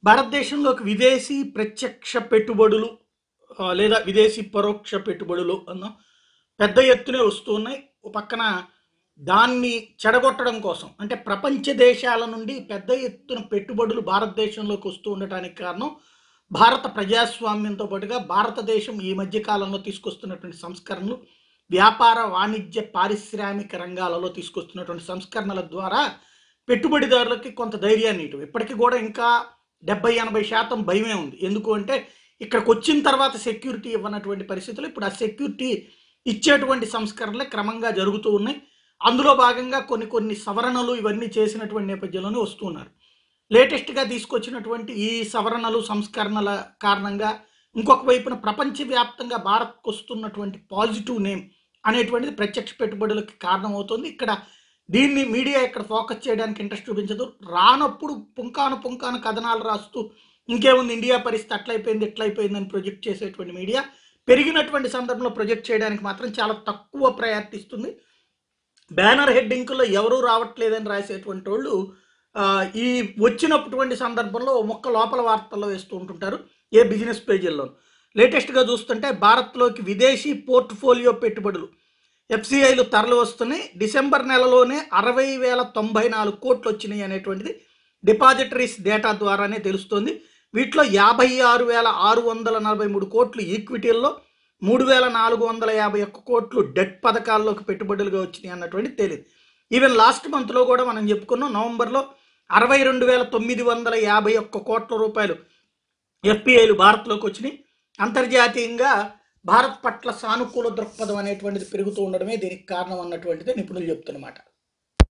భారతదేశంలోకి విదేశీ ప్రత్యక్ష పెట్టుబడులు ఆ, లేదా విదేశీ పరోక్ష పెట్టుబడులు అన్న పెద్ద ఎత్తునే వస్తూ ఉన్నాయి ఓ పక్కన దాన్ని చెడగొట్టడం కోసం అంటే ప్రపంచ దేశాల నుండి పెద్ద ఎత్తున పెట్టుబడులు భారతదేశంలోకి వస్తూ ఉండటానికి కారణం భారత ప్రజాస్వామ్యంతో పాటుగా భారతదేశం ఈ మధ్య కాలంలో తీసుకొస్తున్నటువంటి సంస్కరణలు వ్యాపార వాణిజ్య పారిశ్రామిక రంగాలలో తీసుకొస్తున్నటువంటి సంస్కరణల ద్వారా పెట్టుబడిదారులకి కొంత ధైర్యాన్ని ఇటు ఇప్పటికీ కూడా ఇంకా డెబ్బై ఎనభై శాతం భయమే ఉంది ఎందుకు అంటే ఇక్కడికి వచ్చిన తర్వాత సెక్యూరిటీ ఇవ్వనటువంటి పరిస్థితులు ఇప్పుడు ఆ సెక్యూరిటీ ఇచ్చేటువంటి సంస్కరణలే క్రమంగా జరుగుతూ ఉన్నాయి అందులో భాగంగా కొన్ని కొన్ని సవరణలు ఇవన్నీ చేసినటువంటి నేపథ్యంలోనే వస్తున్నారు లేటెస్ట్గా తీసుకొచ్చినటువంటి ఈ సవరణలు సంస్కరణల కారణంగా ఇంకొక వైపున ప్రపంచవ్యాప్తంగా భారత్కు వస్తున్నటువంటి పాజిటివ్ నేమ్ అనేటువంటిది ప్రత్యక్ష పెట్టుబడులకి కారణమవుతుంది ఇక్కడ దీన్ని మీడియా ఇక్కడ ఫోకస్ చేయడానికి ఇంట్రెస్ట్ చూపించదు రానప్పుడు పుంకాను పుంకాను కథనాలు రాస్తూ ఇంకేముంది ఇండియా పరిస్థితి అట్లయిపోయింది ఎట్లయిపోయింది అని ప్రొజెక్ట్ చేసేటువంటి మీడియా పెరిగినటువంటి సందర్భంలో ప్రొజెక్ట్ చేయడానికి మాత్రం చాలా తక్కువ ప్రయారిటీ ఇస్తుంది బ్యానర్ హెడ్డింగ్లో ఎవరూ రావట్లేదని రాసేటువంటి వాళ్ళు ఆ, ఈ వచ్చినటువంటి సందర్భంలో ఓ మొక్క లోపల వార్తల్లో వేస్తూ ఉంటుంటారు ఏ బిజినెస్ పేజీల్లో లేటెస్ట్గా చూస్తుంటే భారత్లోకి విదేశీ పోర్ట్ఫోలియో పెట్టుబడులు ఎఫ్సిఐలు తరలి వస్తున్నాయి డిసెంబర్ నెలలోనే అరవై వేల తొంభై నాలుగు కోట్లు వచ్చినాయి అనేటువంటిది డిపాజిటరీస్ డేటా ద్వారానే తెలుస్తుంది వీటిలో యాభై ఆరు వేల ఆరు వందల నలభై మూడు కోట్లు ఈక్విటీల్లో మూడు వేల నాలుగు వందల యాభై ఒక్క కోట్లు డెట్ పథకాల్లోకి పెట్టుబడులుగా వచ్చినాయి అన్నటువంటి తెలియదు ఈవెన్ లాస్ట్ మంత్లో కూడా మనం చెప్పుకున్నాం నవంబర్లో అరవై రెండు వేల తొమ్మిది వందల యాభై ఒక్క కోట్ల రూపాయలు ఎఫ్పిఐలు భారత్లోకి వచ్చినాయి అంతర్జాతీయంగా భారత్ పట్ల సానుకూల దృక్పథం అనేటువంటిది పెరుగుతూ ఉండడమే దీనికి కారణం అన్నటువంటిది నిపుణులు చెప్తున్నమాట